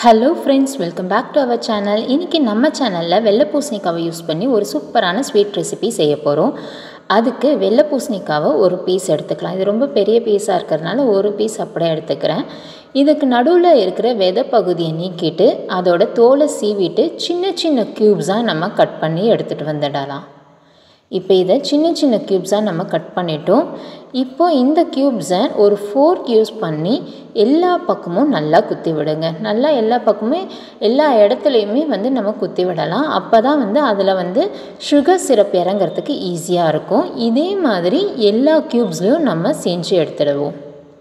hello friends welcome back to our channel இன்றைக்கி நம்ம சேனலில் வெள்ளை பூசணிக்காவை யூஸ் பண்ணி ஒரு சூப்பரான ஸ்வீட் ரெசிபி செய்ய போகிறோம் அதுக்கு வெள்ளை பூசணிக்காவை ஒரு பீஸ் எடுத்துக்கலாம் இது ரொம்ப பெரிய பீஸாக இருக்கிறதுனால ஒரு பீஸ் அப்படியே எடுத்துக்கிறேன் இதுக்கு நடுவில் இருக்கிற விதை பகுதியை நீக்கிட்டு அதோட தோலை சீவிட்டு சின்ன சின்ன க்யூப்ஸாக நம்ம கட் பண்ணி எடுத்துகிட்டு வந்துடலாம் இப்போ இதை சின்ன சின்ன க்யூப்ஸாக நம்ம கட் பண்ணிட்டோம் இப்போ இந்த க்யூப்ஸை ஒரு ஃபோர்க் யூஸ் பண்ணி எல்லா பக்கமும் நல்லா குத்தி விடுங்க நல்லா எல்லா பக்கமுமே எல்லா இடத்துலையுமே வந்து நம்ம குத்தி விடலாம் அப்போ தான் வந்து அதில் வந்து சுகர் சிரப் இறங்கிறதுக்கு ஈஸியாக இருக்கும் இதே மாதிரி எல்லா க்யூப்ஸ்லையும் நம்ம செஞ்சு எடுத்துடுவோம்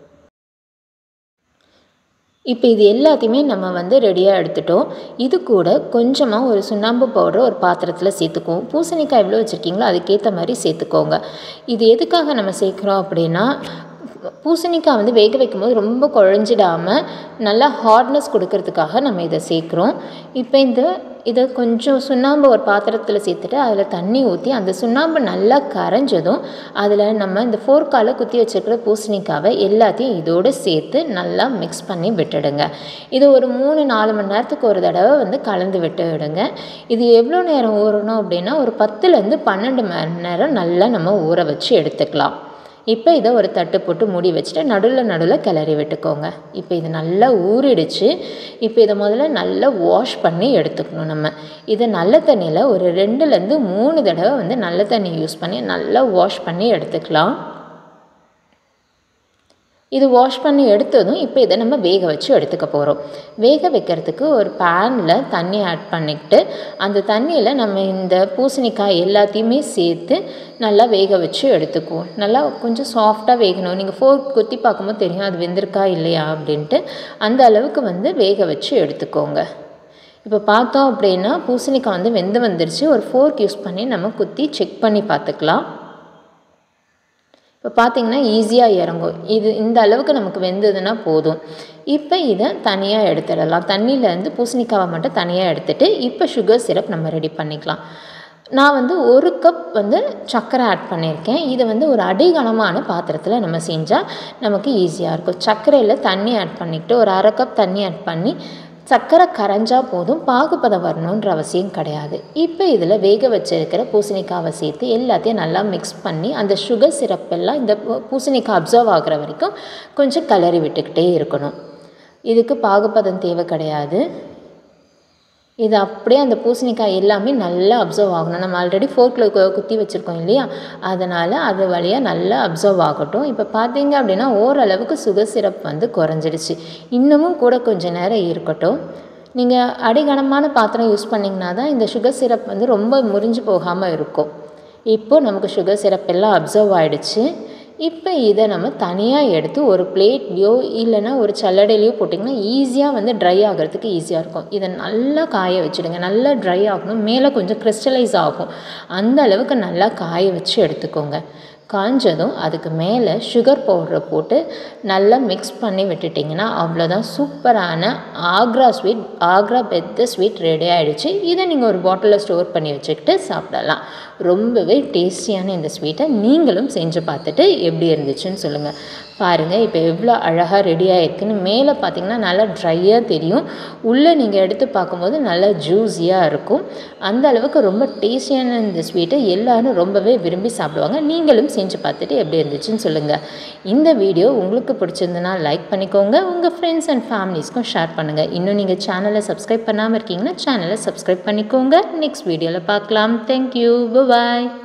இப்போ இது எல்லாத்தையுமே நம்ம வந்து ரெடியாக எடுத்துட்டோம் இது கூட கொஞ்சமாக ஒரு சுண்ணாம்பு பவுடர் ஒரு பாத்திரத்தில் சேர்த்துக்குவோம் பூசணிக்காய் எவ்வளோ வச்சுருக்கீங்களோ அதுக்கேற்ற மாதிரி சேர்த்துக்கோங்க இது எதுக்காக நம்ம சேர்க்குறோம் அப்படின்னா பூசணிக்காய் வந்து வேக வைக்கும்போது ரொம்ப குழஞ்சிடாமல் நல்லா ஹார்ட்னஸ் கொடுக்கறதுக்காக நம்ம இதை சேர்க்குறோம் இப்போ இந்த இதை கொஞ்சம் சுண்ணாம்பு ஒரு பாத்திரத்தில் சேர்த்துட்டு அதில் தண்ணி ஊற்றி அந்த சுண்ணாம்பு நல்லா கரைஞ்சதும் அதில் நம்ம இந்த ஃபோர்க்கால் குத்தி வச்சுருக்கிற பூசணிக்காவை எல்லாத்தையும் இதோடு சேர்த்து நல்லா மிக்ஸ் பண்ணி விட்டுடுங்க இது ஒரு மூணு நாலு மணி நேரத்துக்கு ஒரு தடவை வந்து கலந்து விட்டு விடுங்க இது எவ்வளோ நேரம் ஊறணும் அப்படின்னா ஒரு பத்துலேருந்து பன்னெண்டு மணி நேரம் நல்லா நம்ம ஊற வச்சு எடுத்துக்கலாம் இப்போ இதை ஒரு தட்டு போட்டு மூடி வச்சுட்டு நடுவில் நடுவில் கிளறி விட்டுக்கோங்க இப்போ இது நல்லா ஊறிடுச்சு இப்போ இதை முதல்ல நல்லா வாஷ் பண்ணி எடுத்துக்கணும் நம்ம இதை நல்ல தண்ணியில் ஒரு ரெண்டுலேருந்து மூணு தடவை வந்து நல்ல தண்ணி யூஸ் பண்ணி நல்லா வாஷ் பண்ணி எடுத்துக்கலாம் இது வாஷ் பண்ணி எடுத்ததும் இப்போ இதை நம்ம வேக வச்சு எடுத்துக்க போகிறோம் வேக வைக்கிறதுக்கு ஒரு பேனில் தண்ணி ஆட் பண்ணிக்கிட்டு அந்த தண்ணியில் நம்ம இந்த பூசணிக்காய் எல்லாத்தையுமே சேர்த்து நல்லா வேக வச்சு எடுத்துக்குவோம் நல்லா கொஞ்சம் சாஃப்டாக வேகணும் நீங்கள் ஃபோர்க் குத்தி பார்க்கும்போது தெரியும் அது வெந்திருக்கா இல்லையா அப்படின்ட்டு அந்த அளவுக்கு வந்து வேக வச்சு எடுத்துக்கோங்க இப்போ பார்த்தோம் அப்படின்னா பூசணிக்காய் வந்து வெந்து வந்துருச்சு ஒரு ஃபோர்க் யூஸ் பண்ணி நம்ம குத்தி செக் பண்ணி பார்த்துக்கலாம் இப்போ பார்த்திங்கன்னா ஈஸியாக இறங்கும் இது இந்த அளவுக்கு நமக்கு வெந்ததுன்னா போதும் இப்போ இதை தனியாக எடுத்துடலாம் தண்ணியிலேருந்து பூசணிக்காவை மட்டும் தனியாக எடுத்துகிட்டு இப்போ சுகர் சிரப் நம்ம ரெடி பண்ணிக்கலாம் நான் வந்து ஒரு கப் வந்து சர்க்கரை ஆட் பண்ணியிருக்கேன் இதை வந்து ஒரு அடிகனமான பாத்திரத்தில் நம்ம செஞ்சால் நமக்கு ஈஸியாக இருக்கும் சர்க்கரையில் தண்ணி ஆட் பண்ணிக்கிட்டு ஒரு அரை கப் தண்ணி ஆட் பண்ணி சர்க்கரை கரைஞ்சா போதும் பாகுபதம் வரணுன்ற அவசியம் கிடையாது இப்போ இதில் வேக வச்சிருக்கிற பூசணிக்காவை சேர்த்து எல்லாத்தையும் நல்லா மிக்ஸ் பண்ணி அந்த சுகர் சிரப் எல்லாம் இந்த பூசணிக்காய் அப்சர்வ் ஆகிற வரைக்கும் கொஞ்சம் கலரி விட்டுக்கிட்டே இருக்கணும் இதுக்கு பாகுபதம் தேவை கிடையாது இது அப்படியே அந்த பூசணிக்காய் எல்லாமே நல்லா அப்சர்வ் ஆகணும் நம்ம ஆல்ரெடி ஃபோர்க்கில் குத்தி வச்சுருக்கோம் இல்லையா அதனால் அது வழியாக நல்லா அப்சர்வ் ஆகட்டும் இப்போ பார்த்தீங்க அப்படின்னா ஓரளவுக்கு சுகர் சிரப் வந்து குறைஞ்சிடுச்சு இன்னமும் கூட கொஞ்சம் நேரம் இருக்கட்டும் நீங்கள் அடிகனமான பாத்திரம் யூஸ் பண்ணிங்கன்னா தான் இந்த சுகர் சிரப் வந்து ரொம்ப முறிஞ்சு போகாமல் இருக்கும் இப்போது நமக்கு சுகர் சிரப் எல்லாம் அப்சர்வ் ஆகிடுச்சு இப்போ இதை நம்ம தனியாக எடுத்து ஒரு பிளேட்லேயோ இல்லைனா ஒரு சல்லடையிலையோ போட்டிங்கன்னா ஈஸியாக வந்து ட்ரை ஆகிறதுக்கு ஈஸியாக இருக்கும் இதை நல்லா காய வச்சுடுங்க நல்லா ட்ரை ஆகணும் மேலே கொஞ்சம் கிறிஸ்டலைஸ் ஆகும் அந்த அளவுக்கு நல்லா காய வச்சு எடுத்துக்கோங்க காஞ்சதும் அதுக்கு மேலே சுகர் பவுடரை போட்டு நல்லா மிக்ஸ் பண்ணி விட்டுட்டிங்கன்னா அவ்வளோதான் சூப்பரான ஆக்ரா ஸ்வீட் ஆக்ரா பெத்த ஸ்வீட் ரெடி ஆகிடுச்சு இதை நீங்கள் ஒரு பாட்டிலில் ஸ்டோர் பண்ணி வச்சுக்கிட்டு சாப்பிடலாம் ரொம்பவே டேஸ்டியான இந்த ஸ்வீட்டை நீங்களும் செஞ்சு பார்த்துட்டு எப்படி இருந்துச்சுன்னு சொல்லுங்கள் பாருங்கள் இப்போ எவ்வளோ அழகாக ரெடி ஆகிருக்குன்னு மேலே பார்த்தீங்கன்னா நல்லா ட்ரையாக தெரியும் உள்ளே நீங்கள் எடுத்து பார்க்கும்போது நல்லா ஜூஸியாக இருக்கும் அந்த அளவுக்கு ரொம்ப டேஸ்டியான இந்த ஸ்வீட்டை எல்லோரும் ரொம்பவே விரும்பி சாப்பிடுவாங்க நீங்களும் செஞ்சு பார்த்துட்டு எப்படி இருந்துச்சுன்னு சொல்லுங்கள் இந்த வீடியோ உங்களுக்கு பிடிச்சிருந்தனா லைக் பண்ணிக்கோங்க உங்கள் ஃப்ரெண்ட்ஸ் அண்ட் ஃபேமிலிஸ்க்கும் ஷேர் பண்ணுங்கள் இன்னும் நீங்கள் சேனலை சப்ஸ்கிரைப் பண்ணாமல் இருக்கீங்கன்னா சேனலை சப்ஸ்கிரைப் பண்ணிக்கோங்க நெக்ஸ்ட் வீடியோவில் பார்க்கலாம் தேங்க்யூ பாய்